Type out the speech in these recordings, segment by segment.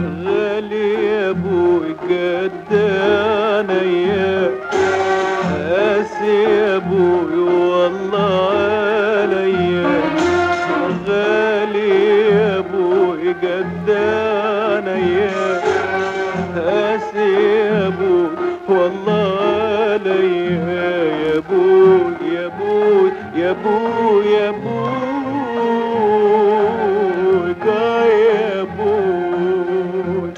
غالي يا ابوي قدانا يا قاسي يا ابوي والله عليا غالي يا ابوي قدانا يا قاسي يا ابوي والله عليا يا ابوي يا ابوي يا ابوي يا ابوي قا يا ابوي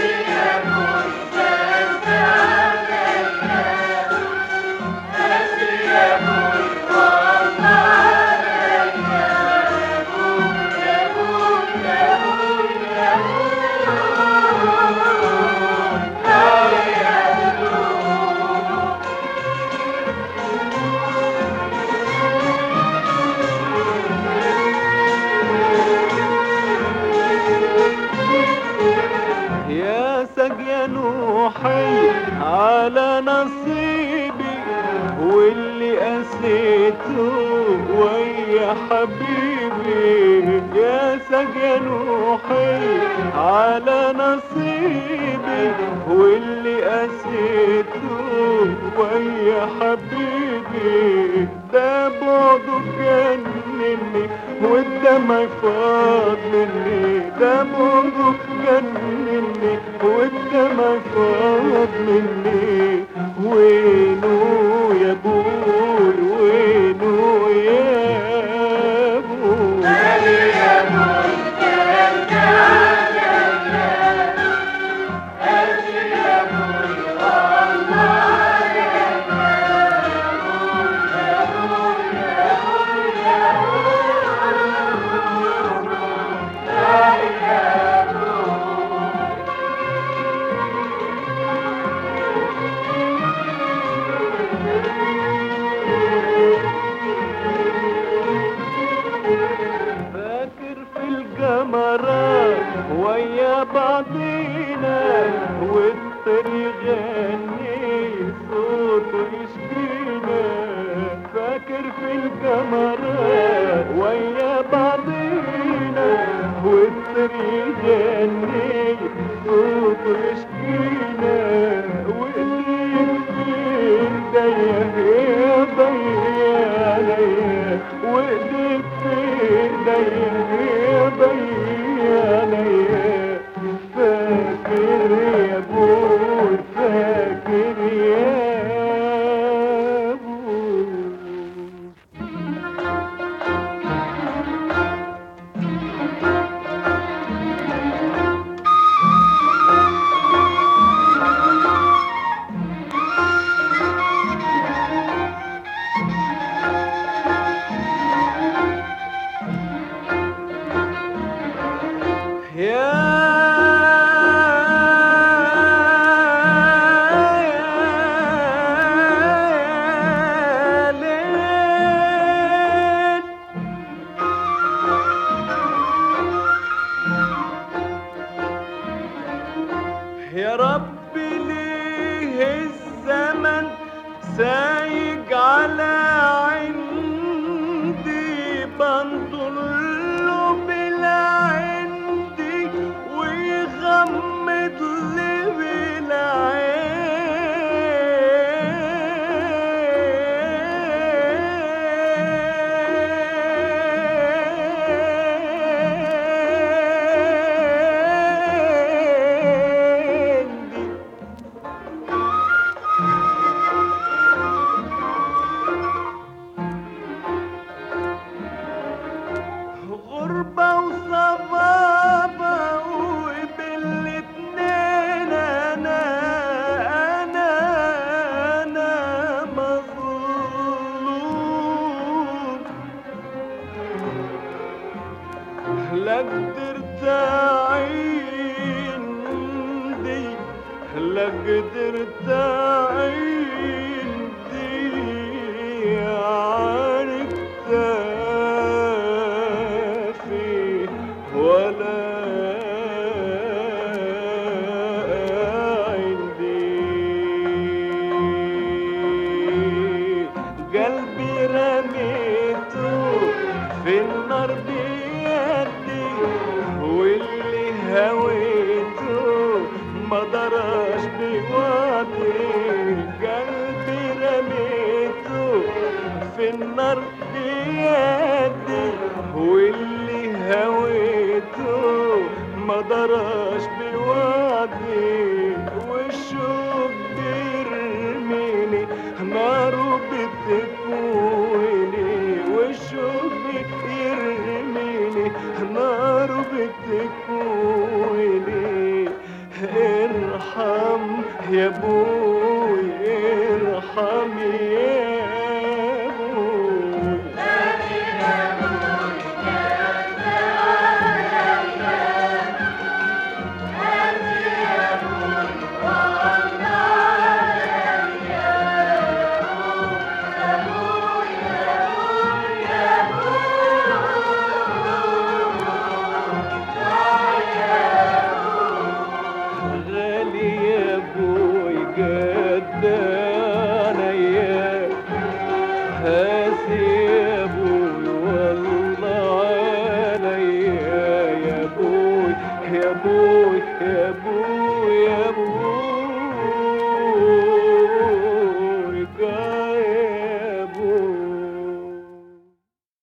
يا سقيا نوحي على نصيبي واللي قسيته ويا حبيبي يا سقيا نوحي على نصيبي واللي قسيته ويا حبيبي ده بعده جنني والدمع فاض مني ده بعده جنني والدمع فاض مني وينه يا بوي وينه يا بوي فاكر في الجمرات ويا بعضينا والطريق يغني صوته يشكينا فاكر في الجمرات ويا بعضينا والطريق يغني صوته يشكينا وايديك في ايديا يا ضيع عليا وايديك في ايديا يا ضيع عليا فاكر يا ابوي فاكر يا ابوي يا ليل يا رب ليه الزمن سايق على عندي بنظر له بلا عندي ويغمض لي بلا عندي غربة وصبابة وبالاتنين أنا أنا أنا مظلوم لا قدرت أعين دي لا قدرت أعين دي عرفت في ولا عندي قلبي رميته في النار بيدي واللي هويته ما دراش بوعدي قلبي رميته في النار بيدي واللي هويته ما دراش بوعدي والشوق بيرميني ناره بتكويني والشوق بيرميني ناره بتكويني ارحم يا ابوي ارحم يا ابوي غالي يا ابوي قد عينيا هاسي يا ابوي والله عليا يا ابوي يا ابوي يا ابوي